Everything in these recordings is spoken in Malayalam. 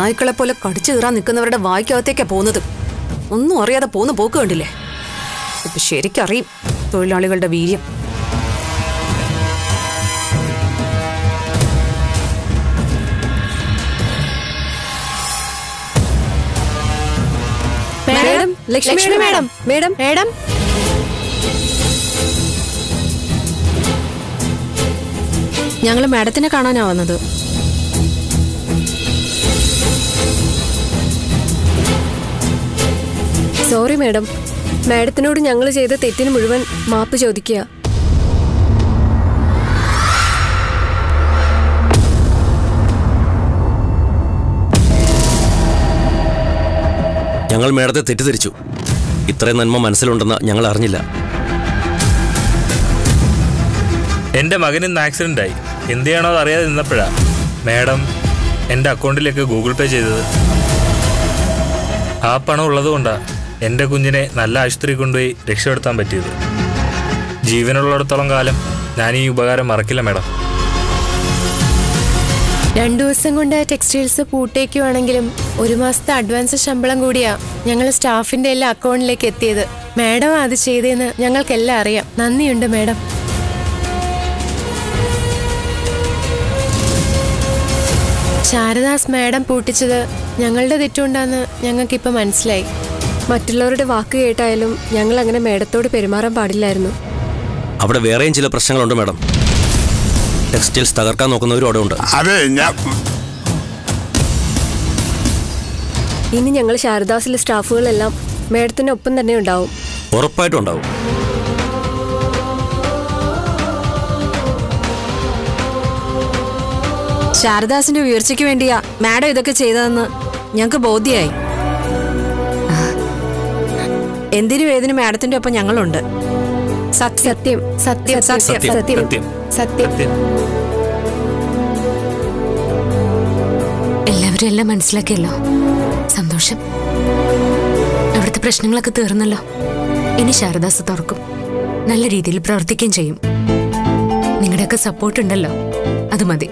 ചെന്നായ്ക്കളെ പോലെ കടിച്ചു കീറാൻ നിൽക്കുന്നവരുടെ വായ്ക്കകത്തേക്കാ പോകുന്നത് ഒന്നും അറിയാതെ പോന്ന് പോക്ക് കണ്ടില്ലേ ഇപ്പൊ ശരിക്കറിയും തൊഴിലാളികളുടെ വീര്യം madam Lakshmi madam madam madam ഞങ്ങൾ മാഡത്തിനെ കാണാനാ വന്നത് സോറി മാഡം മാഡത്തിനോട് ഞങ്ങൾ ചെയ്ത തെറ്റിന് മുഴുവൻ മാപ്പ് ചോദിക്കുക ഞങ്ങൾ മേഡത്തെ തെറ്റിദ്ധരിച്ചു ഇത്രയും നന്മ മനസ്സിലുണ്ടെന്ന് ഞങ്ങൾ അറിഞ്ഞില്ല എൻ്റെ മകന് ഇന്ന് ആക്സിഡൻ്റ് ആയി എന്ത് ചെയ്യണോ അത് അറിയാതെ നിന്നപ്പോഴാ മാഡം എൻ്റെ അക്കൗണ്ടിലേക്ക് ഗൂഗിൾ പേ ചെയ്തത് ആ പണം ഉള്ളതുകൊണ്ടാണ് എൻ്റെ കുഞ്ഞിനെ നല്ല ആശുപത്രി കൊണ്ടുപോയി രക്ഷപ്പെടുത്താൻ പറ്റിയത് ജീവനുള്ളിടത്തോളം കാലം ഞാൻ ഈ ഉപകാരം മറക്കില്ല മാഡം രണ്ടു ദിവസം കൊണ്ട് ടെക്സ്റ്റൈൽസ് പൂട്ടേക്കുവാണെങ്കിലും ഒരു മാസത്തെ അഡ്വാൻസ് ശമ്പളം കൂടിയാ ഞങ്ങൾ സ്റ്റാഫിന്റെ എല്ലാ അക്കൗണ്ടിലേക്ക് എത്തിയത് മാഡം അത് ചെയ്തതെന്ന് ഞങ്ങൾക്കെല്ലാം അറിയാം നന്ദിയുണ്ട് മാഡം ശാരദാസ് മാഡം പൂട്ടിച്ചത് ഞങ്ങളുടെ തെറ്റുകൊണ്ടാന്ന് ഞങ്ങൾക്കിപ്പോൾ മനസ്സിലായി മറ്റുള്ളവരുടെ വാക്ക് കേട്ടായാലും ഞങ്ങൾ അങ്ങനെ മാഡത്തോട് പെരുമാറാൻ പാടില്ലായിരുന്നു അവിടെ വേറെയും ചില പ്രശ്നങ്ങളുണ്ട് മാഡം ടെക്സ്റ്റൈൽസ് തകർക്കാൻ നോക്കുന്നവരും അവിടെ ഉണ്ട് അതെ ഞാൻ ഇനി ഞങ്ങൾ ശാരദാസിലെ സ്റ്റാഫുകളെല്ലാം മാഡത്തിന്റെ ഒപ്പം തന്നെ ഉണ്ടാവും ഉറപ്പായിട്ടും ഉണ്ടാവും ശാരദാസിന്റെ ഉയർച്ചയ്ക്ക് വേണ്ടിയാ മാഡം ഇതൊക്കെ ചെയ്തതെന്ന് ഞങ്ങൾക്ക് ബോധ്യായി എന്തിനും ഏതിനും മാഡത്തിന്റെ ഒപ്പം ഞങ്ങളുണ്ട് സത്യം സത്യം സത്യം സത്യം, സത്യം സത്യം. സത്യം സത്യം എല്ലാവരും എല്ലാം മനസ്സിലാക്കിയല്ലോ സന്തോഷം അവിടുത്തെ പ്രശ്നങ്ങളൊക്കെ തീർന്നല്ലോ ഇനി ശാരദാസ് തുറക്കും നല്ല രീതിയിൽ പ്രവർത്തിക്കുകയും ചെയ്യും നിങ്ങളുടെയൊക്കെ സപ്പോർട്ട് ഉണ്ടല്ലോ അത് മതി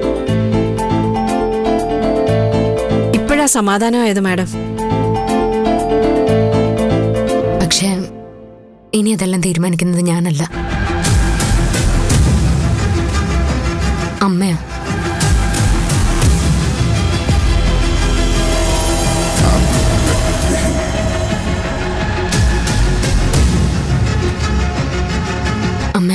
ഇപ്പോഴാ സമാധാനമായത് മാഡം പക്ഷേ ഇനി അതെല്ലാം തീരുമാനിക്കുന്നത് ഞാനല്ല അമ്മയാ അമ്മ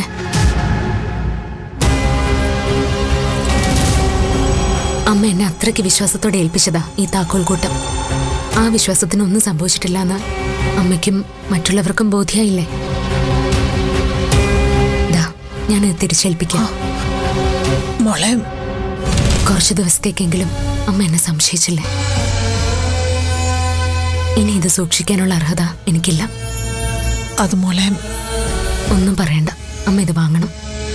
അമ്മ എന്നെ അത്രയ്ക്ക് വിശ്വാസത്തോടെ ഏൽപ്പിച്ചതാ ഈ താക്കോൽ കൂട്ടം ആ വിശ്വാസത്തിനൊന്നും സംഭവിച്ചിട്ടില്ല എന്ന് അമ്മയ്ക്കും മറ്റുള്ളവർക്കും ബോധ്യായില്ലേ ദാ ഞാനത് തിരിച്ചേൽപ്പിക്കാം മോളെ കുറച്ചു ദിവസത്തേക്കെങ്കിലും അമ്മ എന്നെ സംശയിച്ചില്ലേ ഇനി ഇത് സൂക്ഷിക്കാനുള്ള അർഹത എനിക്കില്ല അത് മോളെ ഒന്നും പറയണ്ട അമ്മ ഇത് വാങ്ങണം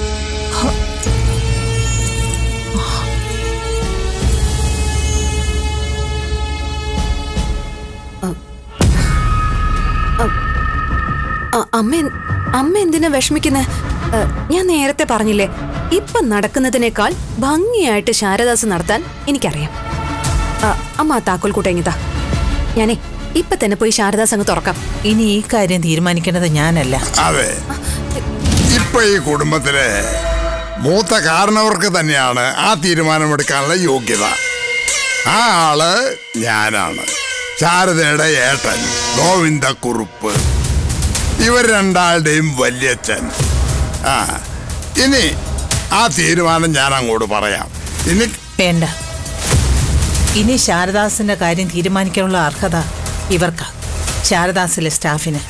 അ- അമ്മ എൻ- അമ്മ എന്തിനാ വിഷമിക്കുന്നേ ഏ, ഞാൻ നേരത്തെ പറഞ്ഞില്ലേ ഇപ്പൊ നടക്കുന്നതിനേക്കാൾ ഭംഗിയായിട്ട് ശാരദാസ് നടത്താൻ എനിക്കറിയാം അ, അമ്മ ആ താക്കോൽ കൂട്ടെങ്ങിതാ ഞാനേ ഇപ്പൊ തന്നെ പോയി ശാരദാസ് അങ്ങ് തുറക്കാം ഇനി ഈ കാര്യം തീരുമാനിക്കേണ്ടത് ഞാനല്ല അതെ ഇപ്പൊ ഈ കുടുംബത്തിലെ മൂത്ത കാരണവർക്ക് തന്നെയാണ് ആ തീരുമാനമെടുക്കാനുള്ള യോഗ്യത ആ ആള് ഞാനാണ് ശാരദയുടെ ഏട്ടൻ ഗോവിന്ദക്കുറുപ്പ് ഇവർ രണ്ടാളുടെയും വല്യച്ഛൻ ആ ഇനി ആ തീരുമാനം ഞാൻ അങ്ങോട്ട് പറയാം ഇനി വേണ്ട ഇനി ശാരദാസിന്റെ കാര്യം തീരുമാനിക്കാനുള്ള അർഹത ഇവർക്കാ ശാരദാസിലെ സ്റ്റാഫിന്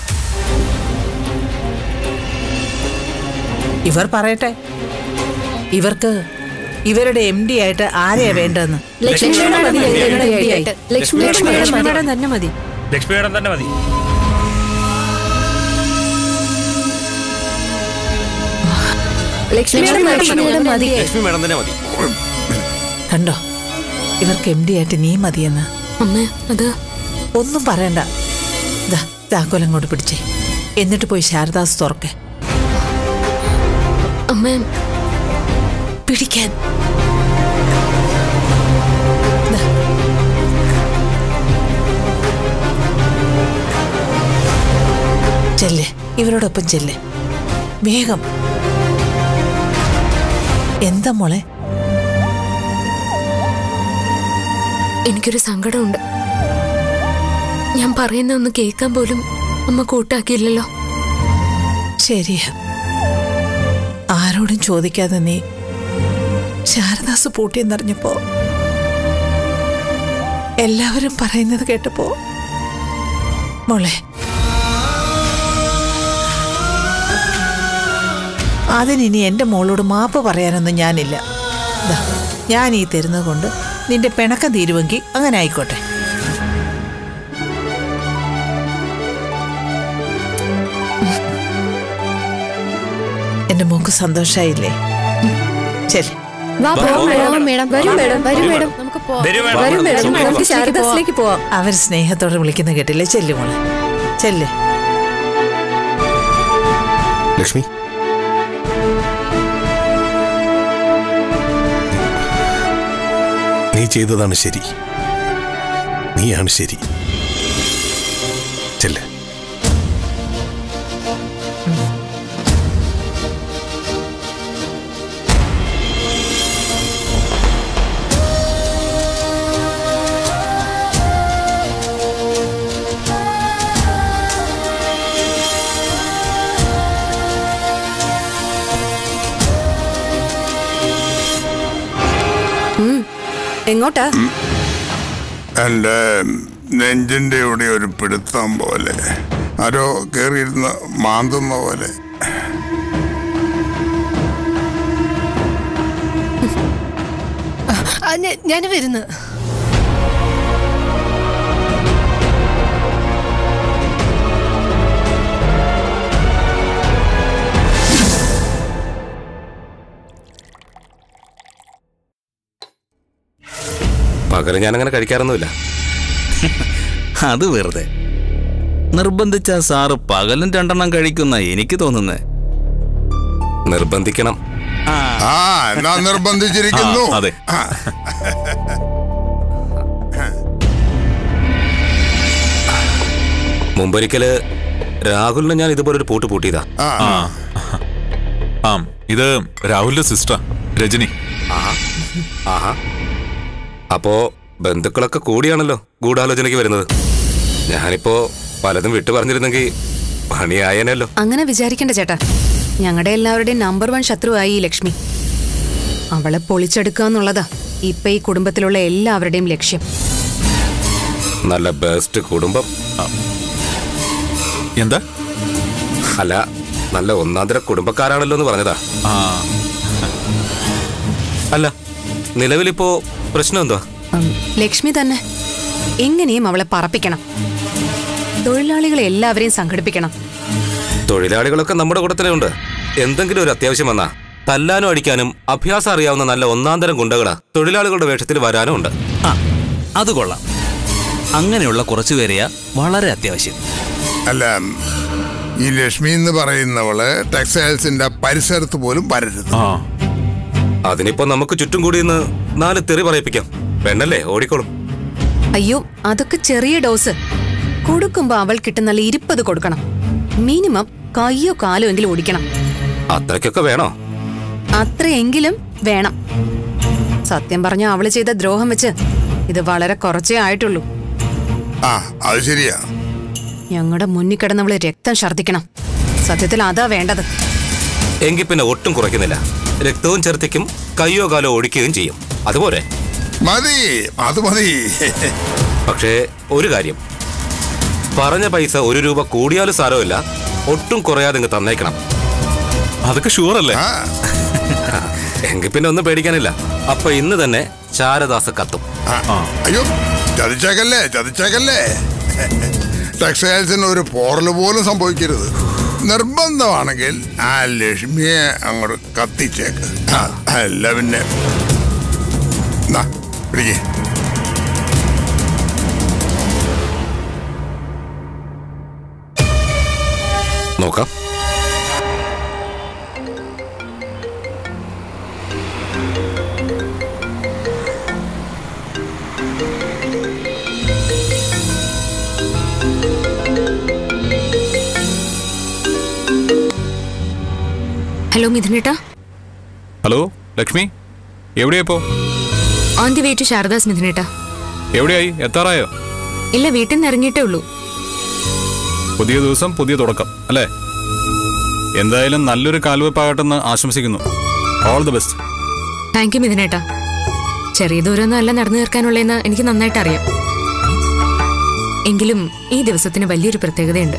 ഇവർ പറയട്ടെ ഇവർക്ക് ഇവരുടെ എം ഡി ആയിട്ട് ആരെയാ വേണ്ടതെന്ന് ലക്ഷ്മി മേഡം മതി ഞങ്ങളുടെ MD ആയിട്ട്. ലക്ഷ്മി മേഡം മതി. ലക്ഷ്മി മാഡം തന്നെ മതി ലക്ഷ്മി മേഡം തന്നെ മതി ലക്ഷ്മി മേഡം മതി. ലക്ഷ്മി മേഡം മതി ലക്ഷ്മി മേഡം തന്നെ മതി കണ്ടോ ഇവർക്ക് എം ഡി ആയിട്ട് നീ മതിയെന്ന് അമ്മ അത് ഒന്നും പറയണ്ട ദാ താക്കോൽ അങ്ങോട്ട് പിടിച്ചേ എന്നിട്ട് പോയി ശാരദാസ് തുറക്കേ അമ്മ പിടിക്കാൻ ദാ, ചെല്ല് ഇവരോടൊപ്പം ചെല്ല് വേഗം എന്താ മോളെ എനിക്കൊരു സങ്കടമുണ്ട് ഞാൻ പറയുന്ന ഒന്ന് കേൾക്കാൻ പോലും അമ്മ കൂട്ടാക്കിയില്ലല്ലോ ശരിയാ ആരോടും ചോദിക്കാതെ നീ ശാരദാസ് പൂട്ടിയെന്നറിഞ്ഞപ്പോ എല്ലാവരും പറയുന്നത് കേട്ടപ്പോ മോളെ അതിനിനി എൻ്റെ മോളോട് മാപ്പ് പറയാനൊന്നും ഞാനില്ല ദാ, ഞാൻ ഈ തരുന്നത് കൊണ്ട് നിന്റെ പിണക്കം തീരുവെങ്കിൽ അങ്ങനെ ആയിക്കോട്ടെ എൻ്റെ മോക്ക് സന്തോഷായില്ലേ ശരി വാ പോവാം മേഡം മേഡം വരും മേഡം വരും മേഡം നമുക്ക് പോവാം വരൂ മേഡം. വരും മേഡം നമുക്ക് നമുക്ക് ശാരദാസിലേക്ക് പോവാം അവർ സ്നേഹത്തോടെ വിളിക്കുന്ന കേട്ടില്ലേ ചെല്ലു മോളെ ചെല്ല് ലക്ഷ്മി നീ ചെയ്തതാണ് ശരി നീയാണ് ശരി ചെല്ല് എങ്ങോട്ടാ എൻ്റെ നെഞ്ചിൻ്റെ ഇവിടെ ഒരു പിടുത്തം പോലെ ആരോ കയറിയിരുന്ന് മാന്തുന്ന പോലെ ഞാൻ വരുന്നു പകരം ഞാനങ്ങനെ കഴിക്കാറൊന്നുമില്ല അത് വെറുതെ നിർബന്ധിച്ച സാറ് പകലും രണ്ടെണ്ണം കഴിക്കുന്ന എനിക്ക് തോന്നുന്നത് നിർബന്ധിക്കണം ആ എന്നാ നിർബന്ധിച്ചിരിക്കുന്നു ആ, അതെ. ആ, മുമ്പൊരിക്കല് രാഹുലിന് ഞാൻ ഇതുപോലൊരു പൂട്ട് പൂട്ടിയതാ ആ, ആ ആ ഇത് രാഹുലിന്റെ സിസ്റ്റർ രജനി ആഹാ അപ്പോ ബന്ധുക്കളൊക്കെ കൂടിയാണല്ലോ ഗൂഢാലോചനയ്ക്ക് വരുന്നത് ഞാനിപ്പോ പലതും വിട്ടു പറഞ്ഞിരുന്നെങ്കിൽ പണിയായനല്ലോ അങ്ങനെ വിചാരിക്കണ്ട ചേട്ടാ ഞങ്ങളുടെ എല്ലാവരുടെയും നമ്പർ വൺ ശത്രുവായി ഈ ലക്ഷ്മി അവളെ പൊളിച്ചെടുക്കുക എന്നുള്ളതാ ഇപ്പൊ ഈ കുടുംബത്തിലുള്ള എല്ലാവരുടെയും ലക്ഷ്യം നല്ല ബെസ്റ്റ് കുടുംബം എന്താ അല്ല നല്ല ഒന്നാന്തര കുടുംബക്കാരാണല്ലോ എന്ന് പറഞ്ഞതാ ആ അല്ല നിലവിലിപ്പോ പ്രശ്നം എന്തുവാ ഉം, ലക്ഷ്മി തന്നെ എങ്ങനെയും അവളെ പറപ്പിക്കണം തൊഴിലാളികളെ എല്ലാവരെയും സംഘടിപ്പിക്കണം തൊഴിലാളികളൊക്കെ നമ്മുടെ കൂട്ടത്തിലേ ഉണ്ട് എന്തെങ്കിലും ഒരു അത്യാവശ്യം വന്നാ തല്ലാനും അടിക്കാനും അഭ്യാസം അറിയാവുന്ന നല്ല ഒന്നാന്തരം ഗുണ്ടകളാ തൊഴിലാളികളുടെ വേഷത്തിൽ വരാനും ഉണ്ട് ആ അത് കൊള്ളാം അങ്ങനെയുള്ള കുറച്ചു പേരെയാ വളരെ അത്യാവശ്യം അല്ല ഈ ലക്ഷ്മി എന്ന് പറയുന്നവള് ടെക്സ്റ്റൈൽസിന്റെ പരിസരത്ത് പോലും വരരുത് ആ അതിനിപ്പോ നമുക്ക് ചുറ്റും കൂടി നിന്ന് നാല് തെറി പറയിപ്പിക്കാം പെണ്ണല്ലേ ഓടിക്കോളും അയ്യോ അതൊക്കെ ചെറിയ ഡോസ് കൊടുക്കുമ്പോ അവൾക്കിട്ട് നല്ല ഇരുപ്പത് കൊടുക്കണം മിനിമം കയ്യോ കാലോ എങ്കിലും ഓടിക്കണം അത്രയ്ക്കൊക്കെ വേണോ അത്രയെങ്കിലും വേണം സത്യം പറഞ്ഞ അവള് ചെയ്ത ദ്രോഹം വെച്ച് ഇത് വളരെ കുറച്ചേ ആയിട്ടുള്ളൂ ആ അത് ശരിയാ ഞങ്ങളുടെ മുന്നിൽ കിടന്നവള് രക്തം ഛർദ്ദിക്കണം സത്യത്തിൽ അതാ വേണ്ടത് എങ്കിൽ പിന്നെ ഒട്ടും കുറയ്ക്കുന്നില്ല രക്തവും ചെറുത്തിക്കും കയ്യോ കാലോ ഒഴിക്കുകയും ചെയ്യും അതുപോലെ മതി അത് മതി പക്ഷേ ഒരു കാര്യം പറഞ്ഞ പൈസ ഒരു രൂപ കൂടിയാലും സാരമില്ല ഒട്ടും കുറയാതെ ഇങ്ങ് തന്നേക്കണം അതൊക്കെ ഷുവർ അല്ലേ ആ എങ്കിൽ പിന്നെ ഒന്നും പേടിക്കാനില്ല അപ്പൊ ഇന്ന് തന്നെ ശാരദാസ് കത്തും ആ. അയ്യോ ചതിച്ചേക്കല്ലേ ചതിച്ചേക്കല്ലേ ടെക്സ്റ്റൈൽസിന് ഒരു പോറല് പോലും സംഭവിക്കരുത് നിർബന്ധമാണെങ്കിൽ ആ ലക്ഷ്മിയെ അങ്ങോട്ട് കത്തിച്ചേക്ക് ആ, അല്ല പിന്നെ നാ, പിടിക്ക് നോക്കാം ഹലോ മിഥുനേട്ടാ ഹലോ ലക്ഷ്മി എവിടെയാ ഇപ്പോ on the way to Sharada's മിഥുനേട്ടാ എവിടെയായി എത്താറായോ ഇല്ല വീട്ടിൽ നിന്ന് ഇറങ്ങിയിട്ടേ ഉള്ളൂ പുതിയ ദിവസം പുതിയ തുടക്കം അല്ലേ എന്തായാലും നല്ലൊരു കാൽവെപ്പാകട്ടെന്ന് ആശംസിക്കുന്നു all the best thank you മിഥുനേട്ടാ ചെറിയ ദൂരമൊന്നും അല്ല നടന്നു തീർക്കാനുള്ളതെന്ന് എനിക്ക് നന്നായിട്ട് അറിയാം എങ്കിലും ഈ ദിവസത്തിന് വലിയൊരു പ്രത്യേകതയുണ്ട്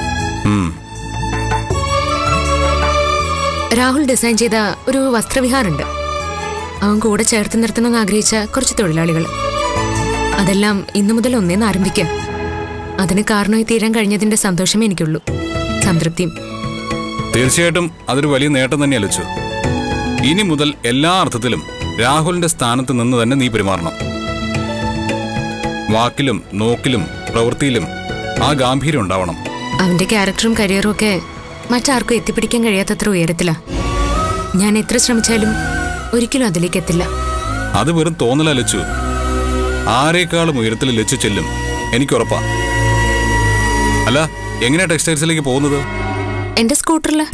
രാഹുൽ ഡിസൈൻ ചെയ്ത ഒരു വസ്ത്രവിഹാറുണ്ട് അവൻ കൂടെ ചേർത്ത് നിർത്തണമെന്ന് ആഗ്രഹിച്ച കുറച്ച് തൊഴിലാളികൾ അതെല്ലാം ഇന്നു മുതൽ ഒന്നേന്ന് ആരംഭിക്കാം അതിന് കാരണമായി തീരാൻ കഴിഞ്ഞതിന്റെ സന്തോഷമേ എനിക്കുള്ളൂ സംതൃപ്തിയും തീർച്ചയായിട്ടും അതൊരു വലിയ നേട്ടം തന്നെ അലച്ചു ഇനി മുതൽ എല്ലാ അർത്ഥത്തിലും രാഹുലിന്റെ സ്ഥാനത്ത് നിന്ന് തന്നെ നീ പെരുമാറണം വാക്കിലും നോക്കിലും പ്രവൃത്തിയിലും ആ ഗാംഭീര്യം ഉണ്ടാവണം അവന്റെ ക്യാരക്ടറും കരിയറും ഒക്കെ മറ്റാർക്കും എത്തിപ്പിടിക്കാൻ കഴിയാത്തത്ര ഉയരത്തിലാ ഞാൻ എത്ര ശ്രമിച്ചാലും ഒരിക്കലും അതിലേക്ക് എത്തില്ല അത് വെറും തോന്നല ലച്ചു ആരേക്കാളും ഉയരത്തിൽ ലച്ചു ചെല്ലും എനിക്കുറപ്പാ അല്ല എങ്ങനെയാ ടെക്സ്റ്റൈൽസിലേക്ക് പോകുന്നത് എന്റെ സ്കൂട്ടറില്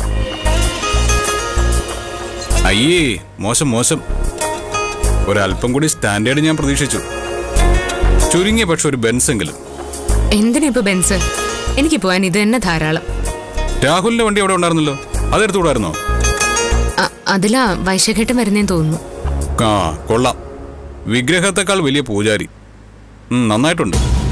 അയ്യേ മോശം മോശം ഒരല്പം കൂടി സ്റ്റാൻഡേർഡ് ഞാൻ പ്രതീക്ഷിച്ചു ചുരുങ്ങിയ പക്ഷെ ഒരു ബെൻസെങ്കിലും എന്തിനാ ഇപ്പൊ ബെൻസ് എനിക്ക് പോവാൻ ഇത് തന്നെ ധാരാളം രാഹുലിന്റെ വണ്ടി അവിടെ ഉണ്ടായിരുന്നല്ലോ അതെടുത്തുകൂടായിരുന്നോ അ- അതിലാ വൈശഘട്ടം വരുന്നേന്ന് തോന്നുന്നു ആ കൊള്ളാം വിഗ്രഹത്തെക്കാൾ വലിയ പൂജാരി ഉം, നന്നായിട്ടുണ്ട്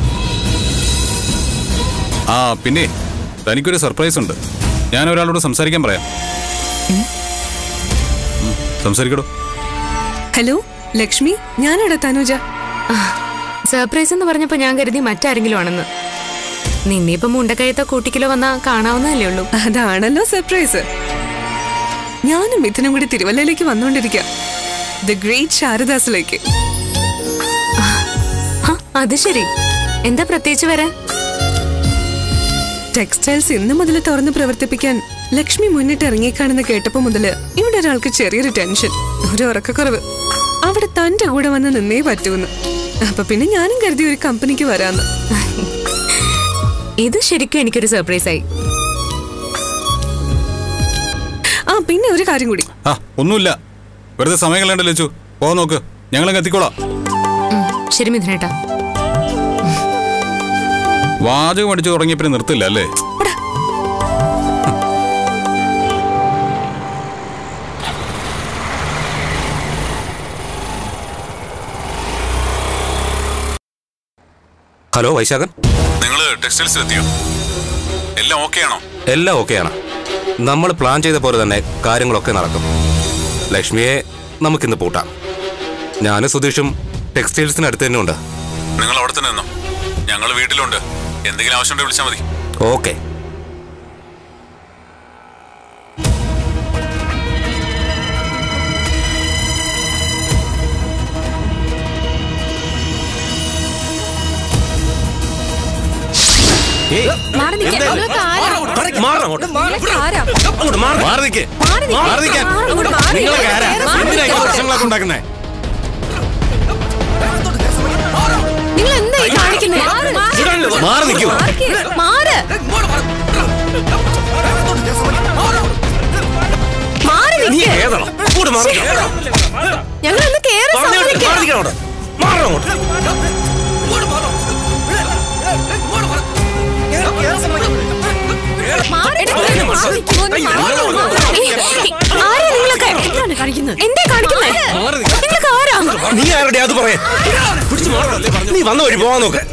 ആ പിന്നെ തനിക്കൊരു സർപ്രൈസ് ഉണ്ട് ഞാൻ ഒരാളോട് സംസാരിക്കാൻ പറയാം ഉം, സംസാരിക്കടോ ഹലോ ലക്ഷ്മി ഞാനാടാ തനുജ സർപ്രൈസ് എന്ന് പറഞ്ഞപ്പോ ഞാൻ കരുതി മറ്റാരെങ്കിലും ആണെന്ന് നിന്നിപ്പം മുണ്ടക്കയത്തോ കൂട്ടിക്കലോ വന്നാ കാണാവുന്നതല്ലേ ഉള്ളൂ അതാണല്ലോ സർപ്രൈസ് ഞാനും മിഥുനും കൂടി തിരുവല്ലയിലേക്ക് വന്നുകൊണ്ടിരിക്കുക ദ ഗ്രേറ്റ് ശാരദാസിലേക്ക് ഹ, അത് ശരി എന്താ പ്രത്യേകിച്ച് വരാൻ ടെക്സ്റ്റൈൽസ് ഇന്ന് മുതൽ തുറന്ന് പ്രവർത്തിപ്പിക്കാൻ ലക്ഷ്മി മുന്നിട്ട് ഇറങ്ങിക്കാണെന്ന് കേട്ടപ്പോ മുതല് ഇവിടെ ഒരാൾക്ക് ചെറിയൊരു ടെൻഷൻ ഒരു ഉറക്കക്കുറവ് അവിടെ തന്റെ കൂടെ വന്ന് നിന്നേ പറ്റൂന്ന് അപ്പൊ പിന്നെ ഞാനും കരുതി ഒരു കമ്പനിക്ക് വരാന്ന് ഇത് ശരിക്കും എനിക്കൊരു സർപ്രൈസ് ആയി ആ പിന്നെ ഒരു കാര്യം കൂടി ആ ഒന്നുമില്ല വെറുതെ സമയം കളയണ്ട ലച്ചു പോ നോക്ക് ഞങ്ങളങ്ങ് എത്തിക്കോളാം ഉം, ശരി മിഥുനേട്ടാ വാചകം അടിച്ചു തുടങ്ങിയപ്പോൾ നിർത്തില്ല അല്ലേ ഹലോ വൈശാഖൻ നിങ്ങൾ ടെക്സ്റ്റൈൽസിൽ എത്തിയോ എല്ലാം ഓക്കെ ആണോ എല്ലാം ഓക്കെയാണ് നമ്മൾ പ്ലാൻ ചെയ്ത പോലെ തന്നെ കാര്യങ്ങളൊക്കെ നടക്കും ലക്ഷ്മിയെ നമുക്കിന്ന് പൂട്ടാം ഞാനും സുധീഷും ടെക്സ്റ്റൈൽസിന് അടുത്ത് തന്നെ ഉണ്ട് നിങ്ങൾ അവിടെ തന്നെ നിന്നോ ഞങ്ങൾ വീട്ടിലുണ്ട് എന്തെങ്കിലും ആവശ്യമുണ്ടെങ്കിൽ വിളിച്ചാൽ മതി ഓക്കെ മാറി നിൽക്ക്. നിങ്ങൾക്ക് ആരാ? നിങ്ങൾക്ക് ആരാ? മാറി നിൽക്ക്. മാറി നിൽക്ക്. മാറി നിൽക്കാൻ. അങ്ങോട്ട് മാറി നിൽക്ക്. നിങ്ങളൊക്കെ ആരാ? മാറി എന്തിനാ ഈ നിൽക്ക്. പ്രശ്നങ്ങളൊക്കെ ഉണ്ടാക്കുന്നേ നിങ്ങൾ എന്താ ഈ കാണിക്കുന്നേ മാറി നിൽക്കൂ മാറ് മാറി നീ നിൽക്ക്. ഏതാണോ കൂടെ മാറി നിൽക്ക്. ഞങ്ങൾ ഒന്ന് കേറി പറഞ്ഞ പോലെ സമ്മതിക്ക്. മാറി നിൽക്കണം അവിടെ. മാറണം അങ്ങോട്ട്. മാറി നിൽക്ക്. മാറി നിൽക്ക്. ഒന്ന് മാറ്. ഏയ്, ആരാ നിങ്ങളൊക്കെ എന്താ കാണിക്കുന്നത് മാറി നിൽക്ക്. നിങ്ങൾക്ക് ആരാ നീ ആരുടെ അത് പറയാ പിടിച്ച് മാറണല്ലേ പറഞ്ഞു. നീ വന്ന വഴി പോവാൻ നോക്ക്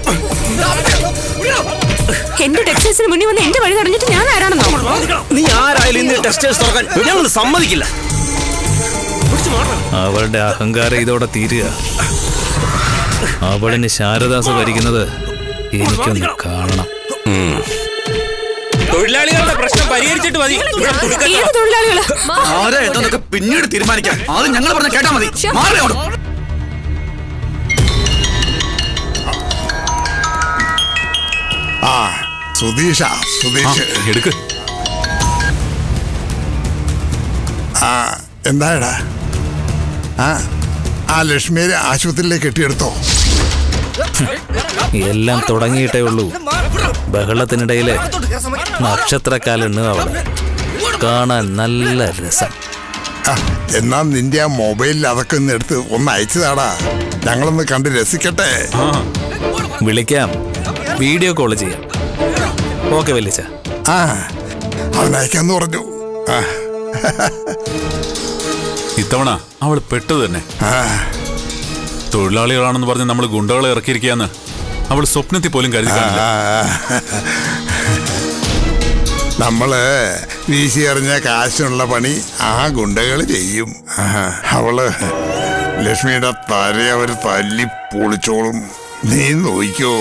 എന്റെ ടെക്സ്റ്റൈൽസിന് മുന്നിൽ വന്ന് എന്റെ വഴി തടഞ്ഞിട്ട് ഞാൻ ആരാണെന്നോ നീ ആരായാലും ഇന്ന് ടെക്സ്റ്റൈൽസ് തുറക്കാൻ ഞങ്ങൾ സമ്മതിക്കില്ല അവളുടെ അഹങ്കാരം ഇതോടെ തീരുക അവളിന് ശാരദാസ് ഭരിക്കുന്നത് എനിക്കൊന്ന് കാണണം തൊഴിലാളികളുടെ പ്രശ്നം പരിഹരിച്ചിട്ട് മതി ഏത് തൊഴിലാളികള് ആരാ എന്നൊക്കെ പിന്നീട് തീരുമാനിക്കാം അത് ഞങ്ങൾ പറഞ്ഞ കേട്ടാ മതി മാറി അങ്ങോട്ട്. ആ സുധീഷ സുധീഷ് എടുക്ക് ആ എന്തായടാ ആ ആ ലക്ഷ്മിയെ ആശുപത്രിയിലേക്ക് കെട്ടിയെടുത്തോ എല്ലാം തുടങ്ങിയിട്ടേ ഉള്ളൂ ബഹളത്തിനിടയില് നക്ഷത്രക്കാലെണ്ണു അവള് കാണാൻ നല്ല രസം ആ, എന്നാ നിന്റെ ആ മൊബൈലിൽ അതൊക്കെ ഒന്ന് എടുത്ത് ഒന്ന് അയച്ചതാടാ ഞങ്ങളൊന്ന് കണ്ട് രസിക്കട്ടെ വിളിക്കാം വീഡിയോ കോൾ ചെയ്യാം ഓക്കെ വലിച്ച ആ അവൻ അയക്കാന്ന് പറഞ്ഞു ആ ഇത്തവണ അവൾ പെട്ടു തന്നെ തൊഴിലാളികളാണെന്ന് പറഞ്ഞ് നമ്മൾ ഗുണ്ടകളെ ഇറക്കിയിരിക്കുകയെന്ന് അവൾ സ്വപ്നത്തിൽ പോലും കരുതി കാണില്ല. നമ്മള് വീശി എറിഞ്ഞ കാശുള്ള പണി ആ ഗുണ്ടകൾ ചെയ്യും ആഹാ. അവള് ലക്ഷ്മിയുടെ തല അവര് തല്ലി പൊളിച്ചോളും നീ നോയിക്കോ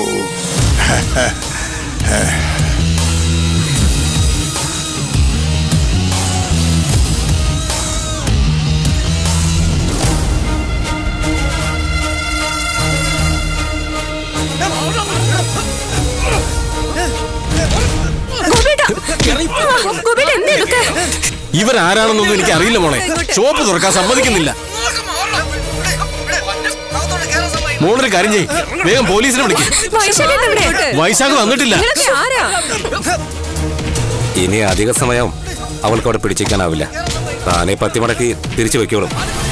ഇവരാരാണെന്നൊന്നും എനിക്ക് അറിയില്ല മോളെ ഷോപ്പ് തുറക്കാൻ സമ്മതിക്കുന്നില്ല മോളൊരു കാര്യം ചെയ്യ് വേഗം പോലീസിനെ വിളിക്കും വൈശാഖ് വന്നിട്ടില്ല ഇനി അധിക സമയം അവൾക്ക് അവിടെ പിടിച്ചിരിക്കാനാവില്ല താനെ പത്തി മടക്കി തിരിച്ചു വെക്കോളും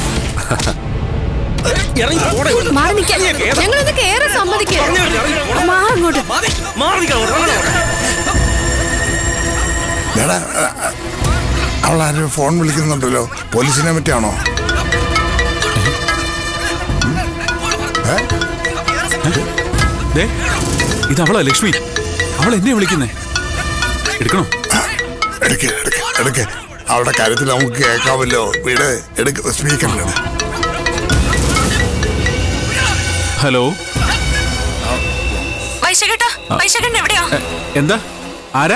മാറി നിൽക്കാൻ ഞങ്ങളൊന്ന് കേറി സമ്മതിക്കുക മാറങ്ങോട്ട് എടാ അവൾ ആരും ഫോൺ വിളിക്കുന്നുണ്ടല്ലോ പോലീസിനെ പറ്റിയാണോ ദേ, ഇത് അവളാ ലക്ഷ്മി അവൾ എന്നെ വിളിക്കുന്നേ എടുക്കണോ എടുക്ക എടുക്ക എടുക്ക അവളുടെ കാര്യത്തിൽ നമുക്ക് കേൾക്കാമല്ലോ വീട് എടുക്ക സ്പീക്കറിലാണ് ഹലോ വൈശാഖേട്ടാ വൈശാഖേട്ടൻ എവിടെയാ എന്താ ആരാ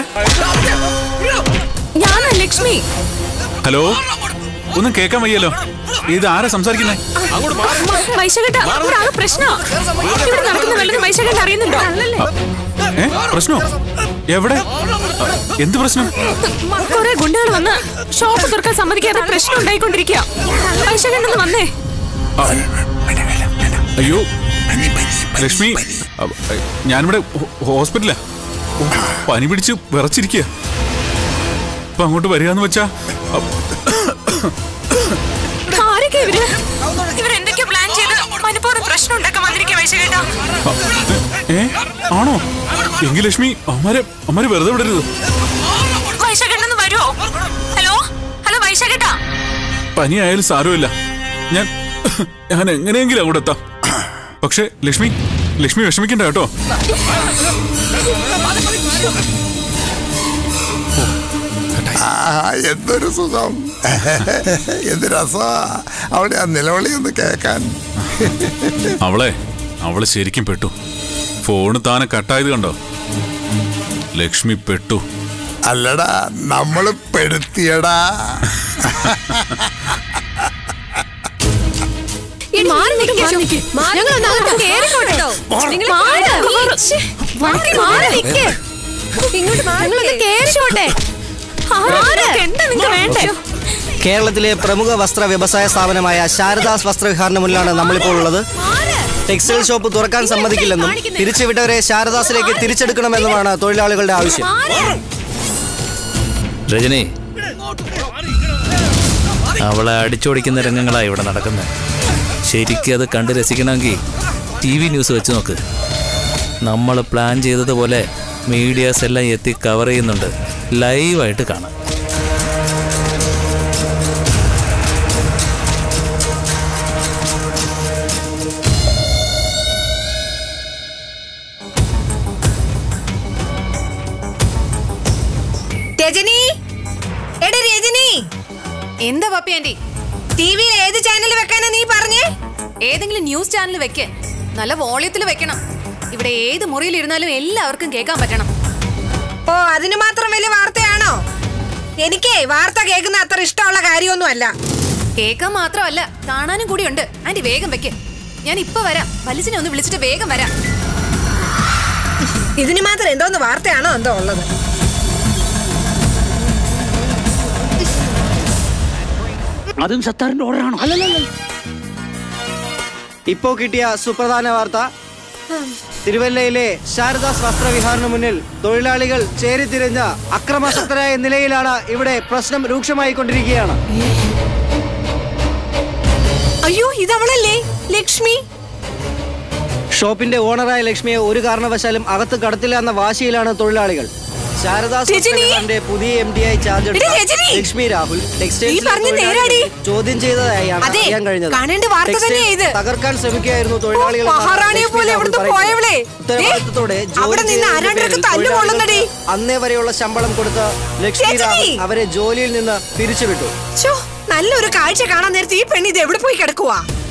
ഞാനാ ലക്ഷ്മി ഹലോ ഒന്നും കേൾക്കാൻ വയ്യല്ലോ ഇത് ആരാ സംസാരിക്കുന്നേ വൈശാഖേട്ടാ ഒരാള് പ്രശ്നമാ ഇവിടെ നടക്കുന്ന വല്ലതും വൈശാഖേട്ടൻ അറിയുന്നുണ്ടോ ഏ പ്രശ്നോ എവിടെ അ, എന്ത് പ്രശ്നം കുറെ ഗുണ്ടകൾ വന്ന് ഷോപ്പ് തുറക്കാൻ സമ്മതിക്കാതെ പ്രശ്നം ഉണ്ടായിക്കൊണ്ടിരിക്കുക വൈശാഖേട്ടൻ ഒന്ന് വന്നേ ആ, അയ്യോ ലക്ഷ്മി അ, എ, ഞാനിവിടെ ഹോ- ഹോസ്പിറ്റലാ ഓ, പനി പിടിച്ച് വിറച്ചിരിക്കുക ഇപ്പൊ അങ്ങോട്ട് വരികയെന്ന് വെച്ചാ അ, ആരൊക്കെ ഇവര് ഇവരെന്തൊക്കെയോ പ്ലാൻ ചെയ്ത് മനഃപൂർവ്വം പ്രശ്നം ഉണ്ടാക്കാൻ വന്നിരിക്കുക വൈശാഖേട്ടാ ഏ ആണോ എങ്കിൽ ലക്ഷ്മി അമ്മാരെ അമ്മാരെ വെറുതെ വിടരുത് വൈശാഖേട്ടൻ ഒന്ന് വരുമോ ഹലോ ഹലോ വൈശാഖേട്ടാ പനി ആയാലും സാരമില്ല ഞാൻ ഞാൻ എങ്ങനെയെങ്കിലും അവിടെ എത്താം പക്ഷേ ലക്ഷ്മി ലക്ഷ്മി വിഷമിക്കണ്ട കേട്ടോ ആ എന്തൊരു സുഖം എന്ത് രസാ അവിടെ ആ നിലവിളി ഒന്ന് കേൾക്കാൻ അവളെ അവള് ശരിക്കും പെട്ടു ഫോണ് താനെ കട്ടായത് കണ്ടോ ലക്ഷ്മി പെട്ടു അല്ലടാ നമ്മള് പെടുത്തിയടാ മാറി നിൽക്ക്, മാറി നിൽക്ക്. ഞങ്ങളൊന്ന് അങ്ങോട്ട് കേറിക്കോട്ടെ. നിങ്ങൾ മാറ്. ശ്ശെ, മാറി, മാറി നിൽക്ക്. ഞങ്ങളൊന്ന് കേറിക്കോട്ടെ. മാറ്. എന്താ നിങ്ങൾക്ക് വേണ്ടേ കേരളത്തിലെ പ്രമുഖ വസ്ത്ര വ്യവസായ സ്ഥാപനമായ ശാരദാസ് വസ്ത്രവിഹാറിന് മുന്നിലാണ് നമ്മളിപ്പോൾ ഉള്ളത് ടെക്സ്റ്റൈൽ ഷോപ്പ് തുറക്കാൻ സമ്മതിക്കില്ലെന്നും തിരിച്ചുവിട്ടവരെ ശാരദാസിലേക്ക് തിരിച്ചെടുക്കണമെന്നുമാണ് തൊഴിലാളികളുടെ ആവശ്യം രജനി അവളെ അടിച്ചോടിക്കുന്ന രംഗങ്ങളാ ഇവിടെ നടക്കുന്നത് ശരിക്കും അത് കണ്ട് രസിക്കണമെങ്കിൽ ടി വി ന്യൂസ് വെച്ച് നോക്ക് നമ്മൾ പ്ലാൻ ചെയ്തതുപോലെ മീഡിയാസ് എല്ലാം എത്തി കവർ ചെയ്യുന്നുണ്ട് ലൈവായിട്ട് കാണാം രജനി എടാ രജനി എന്താ പപ്പി ആന്റി ടി വിയിൽ ഏത് ചാനൽ വെക്കാനാ നീ പറഞ്ഞേ ഏതെങ്കിലും ന്യൂസ് ചാനൽ വെക്ക് നല്ല വോളിയത്തിൽ വെക്കണം ഇവിടെ ഏത് മുറിയിൽ ഇരുന്നാലും എല്ലാവർക്കും കേൾക്കാൻ പറ്റണം ഓ അതിന് മാത്രം വലിയ വാർത്തയാണോ എനിക്കേ വാർത്ത കേൾക്കുന്ന അത്ര ഇഷ്ടമുള്ള കാര്യമൊന്നും അല്ല കേൾക്കാൻ മാത്രമല്ല കാണാനും കൂടിയുണ്ട് ആന്റി വേഗം വെക്ക് ഞാൻ ഇപ്പൊ വരാം വലിച്ചിനെ ഒന്ന് വിളിച്ചിട്ട് വേഗം വരാം ഇതിന് മാത്രം എന്തോന്ന് വാർത്തയാണോ എന്തോ ഉള്ളത് അതും സത്താറിന്റെ ഓർഡറാണോ അല്ലല്ല ഇപ്പോ കിട്ടിയ സുപ്രധാന വാർത്ത തിരുവല്ലയിലെ ശാരദാസ് വസ്ത്രവിഹാറിന് മുന്നിൽ തൊഴിലാളികൾ ചേരിതിരിഞ്ഞ അക്രമാസക്തരായ നിലയിലാണ് ഇവിടെ പ്രശ്നം രൂക്ഷമായിക്കൊണ്ടിരിക്കുകയാണ് അയ്യോ ഇതവളല്ലേ ലക്ഷ്മി ഷോപ്പിന്റെ ഓണറായ ലക്ഷ്മിയെ ഒരു കാരണവശാലും അകത്ത് കടത്തില്ല എന്ന വാശിയിലാണ് തൊഴിലാളികൾ ശാരദാസ് രജനി! വസ്ത്രവിഹാറിന്റെ പുതിയ എം ഡി ആയി ചാർജ് എടി, രജനി! ലക്ഷ്മി രാഹുൽ നീ ടെക്സ്റ്റൈൽസിലെ പറഞ്ഞ നേരാടി. തൊഴിലാളികളെ ചോദ്യം ചെയ്തതായാണ് അതെ, അറിയാൻ കഴിഞ്ഞത് കാണേണ്ട വാർത്ത ടെക്സ്റ്റൈൽസ് തന്നെയാ ഇത്. തകർക്കാൻ ശ്രമിക്കുകയായിരുന്നു തൊഴിലാളികൾ ഓ, മഹാറാണിയെ പോലെ ഇവിടുന്ന് പോയവളെ. ഉത്തരവാദിത്തത്തോടെ ദേ, ജോലി അവിടെ നിന്ന് ചെയ്തതിന്റെ ആരാണ്ടൊക്കെ പേരിൽ തല്ലു കൊള്ളുന്നെടി. തൊഴിലാളികൾക്ക് അന്നേ വരെയുള്ള ശമ്പളം കൊടുത്ത് ലക്ഷ്മി രജനി! രാഹുൽ അവരെ ജോലിയിൽ നിന്ന് പിരിച്ചുവിട്ടു ഛോ, നല്ലൊരു കാഴ്ച കാണാൻ നേരത്തെ ഈ പെണ്ണ് ഇത് എവിടെ പോയി കിടക്കുവാ